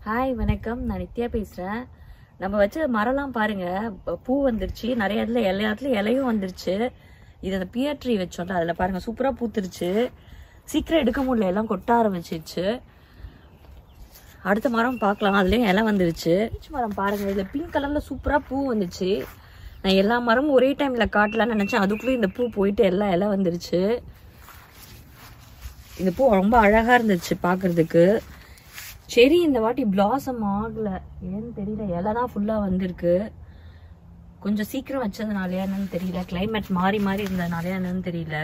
hi வணக்கம் நான் நித்யா பேசுகிறேன் நம்ம வச்ச மரம்லாம் பாருங்க ப- பூ வந்துருச்சு நிறைய இடத்துல எல்லா இடத்துலையும் இலையும் வந்துருச்சு இது அந்த பியர் ட்ரீ வச்சோம்ல அதில் பாருங்க சூப்பராக பூத்துருச்சு சீக்கிரம் எடுக்க முடியல எல்லாம் கொட்ட ஆரம்பிச்சிருச்சு அடுத்த மரம் பார்க்கலாம் அதுலேயும் இலை வந்துருச்சு பீச் மரம் பாருங்க இதில் பிங்க் கலரில் சூப்பராக பூ வந்துச்சு நான் எல்லா மரமும் ஒரே டைமில் காட்டலாம்னு நினச்சேன் அதுக்குள்ளேயும் இந்த பூ போயிட்டு எல்லாம் இலை வந்துருச்சு இந்த பூ ரொம்ப அழகா இருந்துச்சு பார்க்கிறதுக்கு செரி இந்த வாட்டி பிளாசம் ஆகல ஏன்னு தெரியல இலை தான் ஃபுல்லா வந்திருக்கு கொஞ்சம் சீக்கிரம் வச்சதுனாலயா என்னன்னு தெரியல கிளைமேட் மாறி மாறி இருந்ததுனாலயா என்னன்னு தெரியல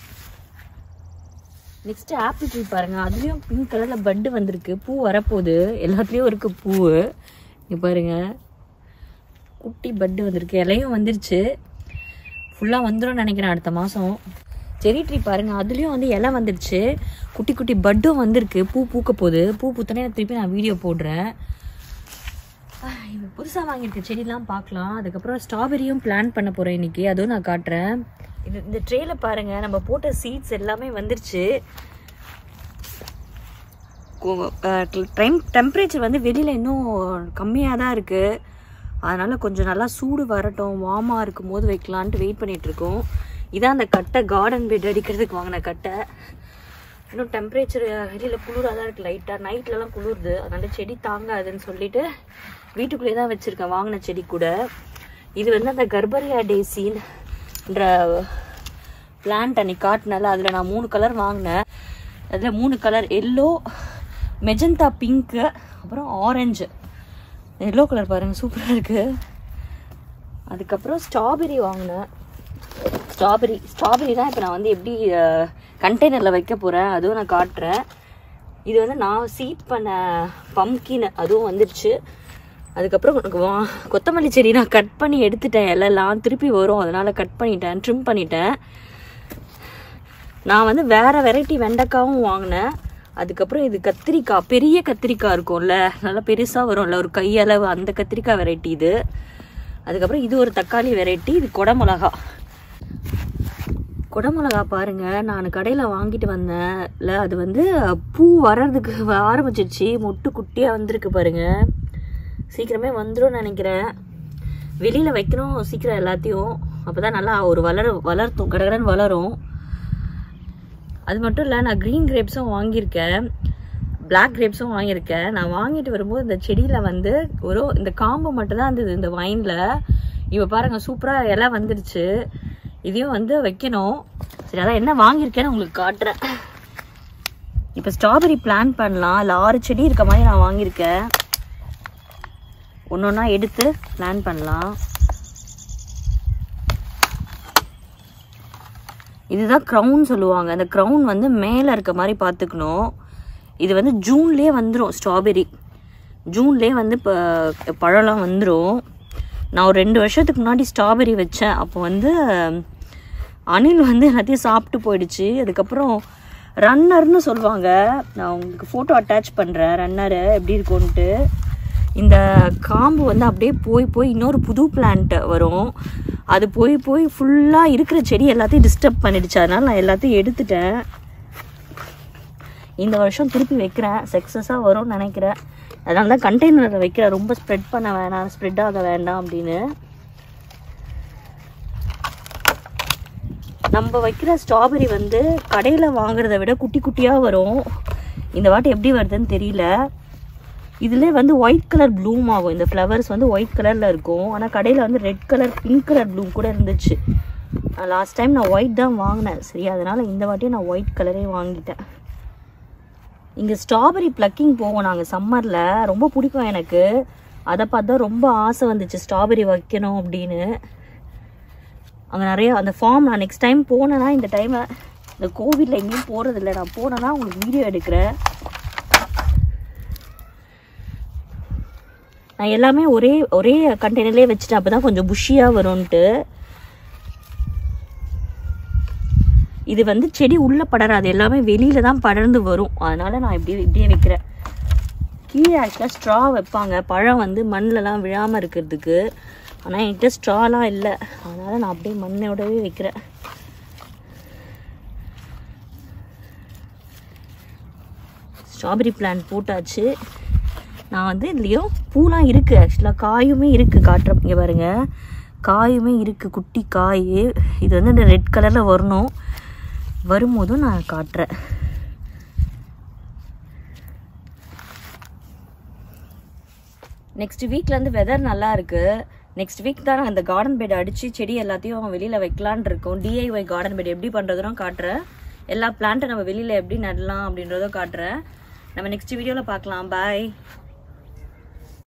நெக்ஸ்ட் ஆப்பிள் ட்ரீ பாருங்க அதுலயும் பிங்க் கலர்ல பட்டு வந்திருக்கு பூ வரப்போகுது எல்லாத்துலயும் இருக்கு பூ இங்க பாருங்க குட்டி பட்டு வந்திருக்கு இலையும் வந்துருச்சு ஃபுல்லா வந்துடும் நினைக்கிறேன் அடுத்த மாசம் செரி ட்ரீ பாருங்க அதுலயும் வந்து இலை வந்துருச்சு குட்டி குட்டி பட்டும் வந்திருக்கு பூ பூக்க போகுது பூ பூத்தனே திருப்பி நான் வீடியோ போடுறேன் ஆஹ், இப்ப புதுசா வாங்கியிருக்க செடிலாம் பார்க்கலாம் அதுக்கப்புறம் ஸ்ட்ராபெரியும் பிளான் பண்ண போறேன் இன்னைக்கு அதுவும் நான் காட்டுறேன் இது இந்த ட்ரேல பாருங்க நம்ம போட்ட சீட்ஸ் எல்லாமே வந்துருச்சு டைம் டெம்பரேச்சர் வந்து வெளியில் இன்னும் கம்மியாக தான் இருக்குது அதனால் கொஞ்சம் நல்லா சூடு வரட்டும் வார்மாக இருக்கும் போது வைக்கலான்ட்டு வெயிட் பண்ணிட்டு இருக்கோம் இதான் அந்த கட்டை கார்டன் பெட் அடிக்கிறதுக்கு வாங்கின கட்டை இன்னும் டெம்பரேச்சர் வெளியில் குளிராக தான் இருக்குது லைட்டாக நைட்லலாம் குளிருது அதனால செடி தாங்காதுன்னு சொல்லிட்டு வீட்டுக்குள்ளேயே தான் வச்சுருக்கேன் வாங்கின செடி கூட இது வந்து அந்த கர்பரியா டேசின்ற பிளான்ட் அன்னைக்கு காட்டினால அதில் நான் மூணு கலர் வாங்கினேன் அதில் மூணு கலர் எல்லோ மெஜந்தா பிங்க்கு அப்புறம் ஆரஞ்சு எல்லோ கலர் பாருங்க சூப்பராக இருக்குது அதுக்கப்புறம் ஸ்ட்ராபெரி வாங்கினேன் ஸ்ட்ராபெரி ஸ்ட்ராபெரி தான் இப்போ நான் வந்து எப்படி கண்டெய்னரில் வைக்க போகிறேன் அதுவும் நான் காட்டுறேன் இது வந்து நான் சீட் பண்ண பம்கின் அதுவும் வந்துருச்சு அதுக்கப்புறம் எனக்கு வா- கொத்தமல்லி செடி நான் கட் பண்ணி எடுத்துட்டேன் இலையெல்லாம் திருப்பி வரும் அதனால் கட் பண்ணிட்டேன் ட்ரிம் பண்ணிட்டேன் நான் வந்து வேற வெரைட்டி வெண்டைக்காவும் வாங்கினேன் அதுக்கப்புறம் இது கத்திரிக்காய் பெரிய கத்திரிக்காய் இருக்கும்ல நல்லா பெருசாக வரும்ல ஒரு கையளவு அந்த கத்திரிக்காய் வெரைட்டி இது அதுக்கப்புறம் இது ஒரு தக்காளி வெரைட்டி இது குடமிளகா குடமிளகா பாருங்க நான் கடையில் வாங்கிட்டு வந்தேன்ல அது வந்து பூ வர்றதுக்கு ஆரம்பிச்சிருச்சு மொட்டு குட்டியாக வந்திருக்கு பாருங்க சீக்கிரமே வந்துடும் நினைக்கிறேன் வெளியில் வைக்கணும் சீக்கிரம் எல்லாத்தையும் அப்பதான் நல்லா ஒரு வளர வளர்த்தும் கடகடன்னு வளரும் அது மட்டும் இல்லை நான் க்ரீன் கிரேப்ஸும் வாங்கியிருக்கேன் பிளாக் கிரேப்ஸும் வாங்கியிருக்கேன் நான் வாங்கிட்டு வரும்போது இந்த செடியில் வந்து ஒரு இந்த காம்பு மட்டும் தான் இருந்தது இந்த வைனில் இப்போ பாருங்க சூப்பராக இலை வந்துருச்சு இதையும் வந்து வைக்கணும் சரி அதான் என்ன வாங்கியிருக்கேன்னு உங்களுக்கு காட்டுறேன் இப்போ ஸ்ட்ராபெரி பிளான் பண்ணலாம் இல்லை ஆறு செடி இருக்க மாதிரி நான் வாங்கியிருக்கேன் ஒன்று ஒன்றா எடுத்து பிளான் பண்ணலாம் இதுதான் க்ரௌன் சொல்லுவாங்க அந்த க்ரௌன் வந்து மேலே இருக்க மாதிரி பார்த்துக்கணும் இது வந்து ஜூன்லேயே வந்துடும் ஸ்ட்ராபெரி ஜூன்லேயே வந்து இப்போ பழம்லாம் வந்துடும் நான் ஒரு ரெண்டு வருஷத்துக்கு முன்னாடி ஸ்ட்ராபெரி வச்சேன் அப்போ வந்து அணில் வந்து எல்லாத்தையும் சாப்பிட்டு போயிடுச்சு அதுக்கப்புறம் ரன்னர்னு சொல்லுவாங்க நான் உங்களுக்கு ஃபோட்டோ அட்டாச் பண்ணுறேன் ரன்னரு எப்படி இருக்கும்ன்ட்டு இந்த காம்பு வந்து அப்படியே போய் போய் இன்னொரு புது பிளான்ட் வரும் அது போய் போய் ஃபுல்லாக இருக்கிற செடி எல்லாத்தையும் டிஸ்டர்ப் பண்ணிடுச்சு அதனால நான் எல்லாத்தையும் எடுத்துட்டேன் இந்த வருஷம் திருப்பி வைக்கிறேன் சக்ஸஸாக வரும்னு நினைக்கிறேன் அதனால தான் கண்டெய்னரில் வைக்கிறேன் ரொம்ப ஸ்ப்ரெட் பண்ண வேணாம் ஸ்ப்ரெட் ஆக வேண்டாம் அப்படின்னு நம்ம வைக்கிற ஸ்ட்ராபெரி வந்து கடையில் வாங்குறத விட குட்டி குட்டியாக வரும் இந்த வாட்டி எப்படி வருதுன்னு தெரியல இதுல வந்து ஒயிட் கலர் ப்ளூம் ஆகும் இந்த ஃப்ளவர்ஸ் வந்து ஒயிட் கலரில் இருக்கும் ஆனால் கடையில் வந்து ரெட் கலர் பிங்க் கலர் ப்ளூம் கூட இருந்துச்சு லாஸ்ட் டைம் நான் ஒயிட் தான் வாங்கினேன் சரி அதனால் இந்த வாட்டியும் நான் ஒயிட் கலரே வாங்கிட்டேன் இங்கே ஸ்ட்ராபெரி ப்ளக்கிங் போவோம் நாங்கள் சம்மரில் ரொம்ப பிடிக்கும் எனக்கு அதை பார்த்தா ரொம்ப ஆசை வந்துச்சு ஸ்ட்ராபெரி வைக்கணும் அப்படின்னு அங்கே நிறைய அந்த ஃபார்ம் நான் நெக்ஸ்ட் டைம் போனேன்னா இந்த டைமை இந்த கோவிலில் எங்கேயும் போகிறதில்ல நான் போனேன்னா உங்களுக்கு வீடியோ எடுக்கிறேன் நான் எல்லாமே ஒரே ஒரே கண்டெய்னர்லேயே வச்சுட்டேன் அப்போ தான் கொஞ்சம் புஷியாக வரும்ன்ட்டு இது வந்து செடி உள்ளே படராது எல்லாமே வெளியில தான் படர்ந்து வரும் அதனால நான் இப்படி இப்படியே வைக்கிறேன் கீழே ஆக்சுவலாக ஸ்ட்ரா வைப்பாங்க பழம் வந்து மண்ணிலலாம் விழாமல் இருக்கிறதுக்கு ஆனால் என்கிட்ட ஸ்ட்ராலாம் இல்லை அதனால நான் அப்படியே மண்ணோடவே வைக்கிறேன் ஸ்ட்ராபெரி பிளான்ட் போட்டாச்சு நான் வந்து இதுலேயும் பூலாம் இருக்குது ஆக்சுவலாக காயுமே இருக்குது காட்டுறேன் இங்கே பாருங்க காயுமே இருக்குது குட்டி காய் இது வந்து இந்த ரெட் கலரில் வரணும் வரும்போதும் நான் காட்டுறேன் நெக்ஸ்ட் வீக்லேருந்து வெதர் நல்லா இருக்கு நெக்ஸ்ட் வீக் தான் நான் இந்த கார்டன் பெட் அடித்து செடி எல்லாத்தையும் வெளியில் வைக்கலான் இருக்கோம் டிஐஒய் கார்டன் பெட் எப்படி பண்ணுறதுனும் காட்டுறேன் எல்லா பிளான்ட்டை நம்ம வெளியில் எப்படி நடலாம் அப்படின்றதும் காட்டுறேன் நம்ம நெக்ஸ்ட் வீடியோவில் பார்க்கலாம் பாய்